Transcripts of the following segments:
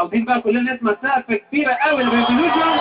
عاوزين بقى كلنا نسمع سقفة كبيرة قوي للريفولوشن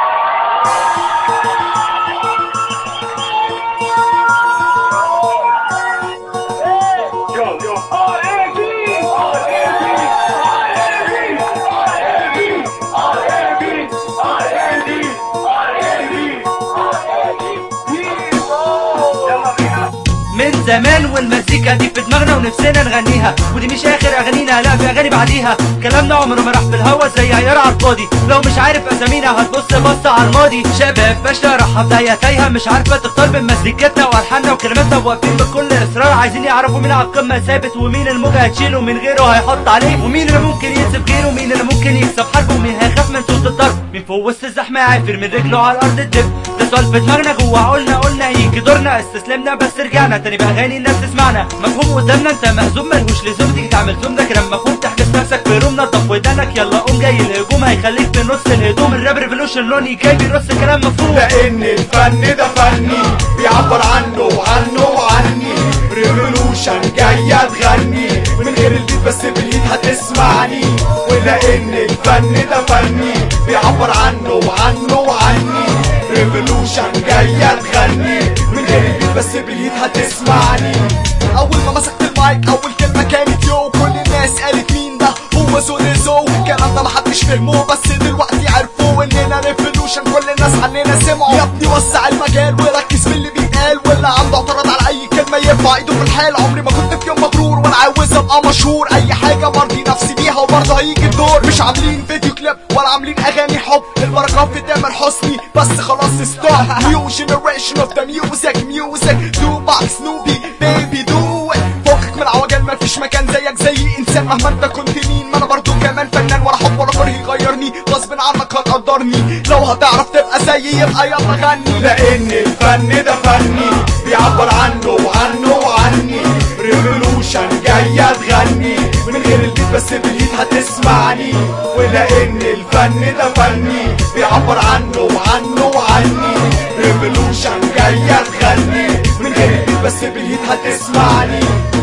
من زمان والمزيكا دي في دماغنا ونفسنا نغنيها ودي مش اخر اغانينا لا في اغاني بعديها كلامنا عمره ما راح في الهوا زي عيار على الفاضي لو مش عارف اسامينا هتبص بص على الماضي شباب باشا راح بداية تايهة مش عارفة تختار بين مزيكتنا والحاننا وكلماتنا واقفين بكل اصرار عايزين يعرفوا مين على القمة ثابت ومين الموجة هتشيله من غيره هيحط عليه ومين اللي ممكن يكسب غيره ومين اللي ممكن يكسب حربه ومين هيخاف من صوت الضرب مين فوق وسط الزحمة عافر من رجله على الارض الدب ده سؤال في دماغنا جوه عقولنا قلنا يجي دورنا استسلمنا بس رجعنا تاني باغاني الناس تسمعنا مفهوم قدامنا انت مهزوم ملهوش لزوم تيجي تعمل زوم ده كلام مفهوم تحبس نفسك في رومنا طب ودانك يلا قوم جاي الهجوم هيخليك في نص الهدوم الراب ريفولوشن لوني جاي بيرص كلام مفهوم لان الفن ده فني بيعبر عنه وعنه وعني ريفولوشن جاية تغني من غير البيت بس بالايد هتسمعني ولان الفن ده فني بيعبر عنه وعنه وعني ريفولوشن جاية تغني من غير البيت بس بالايد هتسمعني اول ما مسكت المايك اول كلمه كانت يو كل الناس قالت مين ده هو سونيزو الكلام ده محدش فهمه بس دلوقتي عرفوا اننا ريفولوشن كل الناس عننا سمعوا يا ابني وسع المجال وركز في اللي بيتقال واللي عنده اعتراض على اي كلمه يرفع ايده في الحال عمري ما كنت في يوم مغرور وانا عاوز ابقى مشهور اي حاجه برضي نفسي بيها وبرضه هيجي الدور مش عاملين فيديو كليب ولا عاملين اغاني حب البركه في تامر حسني بس خلاص ستوب نيو جنريشن اوف ذا ميوزك ميوزك دو باك سنوبي بيبي دو فوقك من العوجل مفيش مكان زيك زي انسان مهما انت كنت مين ما انا برضو كمان فنان ولا حب ولا كره يغيرني غصب عنك هتقدرني لو هتعرف تبقى زيي يبقى يلا غني لان الفن ده فني بيعبر عنه وعنه وعني ريفولوشن جاية تغني من غير البيت بس بالايد هتسمعني ولان الفن ده فني بيعبر عنه وعنه وعني ريفولوشن جاية تغني من غير البيت بس بالايد هتسمعني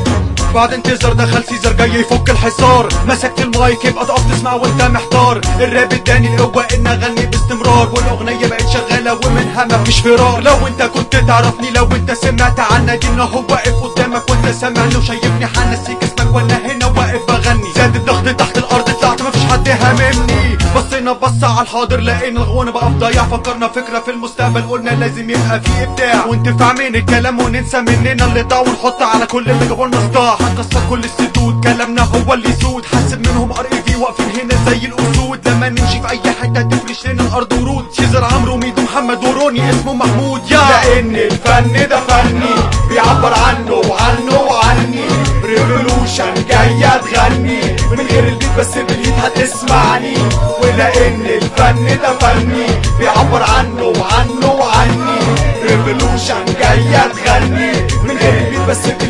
بعد انتظار دخل سيزر جاي يفك الحصار مسكت المايك يبقى تقف تسمع وانت محتار الراب اداني القوة ان اغني باستمرار والاغنية بقت شغالة ومنها مفيش فرار لو انت كنت تعرفني لو انت سمعت عنا دي انه هو واقف قدامك وانت سامعني وشايفني حنسيك اسمك وانا هنا واقف بغني زاد الضغط تحت الارض طلعت مفيش حد هاممني بصينا بص على الحاضر لقينا الغنى بقى في ضياع فكرنا فكرة في المستقبل قلنا لازم يبقى في ابداع وانتفاع من الكلام وننسى مننا اللي ضاع ونحط على كل اللي جابوا لنا صداع هنكسر كل السدود كلامنا هو اللي يسود حاسب منهم ار اي في واقفين هنا زي الاسود لما نمشي في اي حته تفرش لنا الارض ورود شيزر عمرو ميدو محمد وروني اسمه محمود يا لان الفن ده فني بيعبر عنه وعنه وعني ريفولوشن جاية تغني من غير البيت بس بالايد هتسمعني ولان الفن ده فني بيعبر عنه وعنه وعني ريفولوشن جاية تغني من غير البيت بس بالايد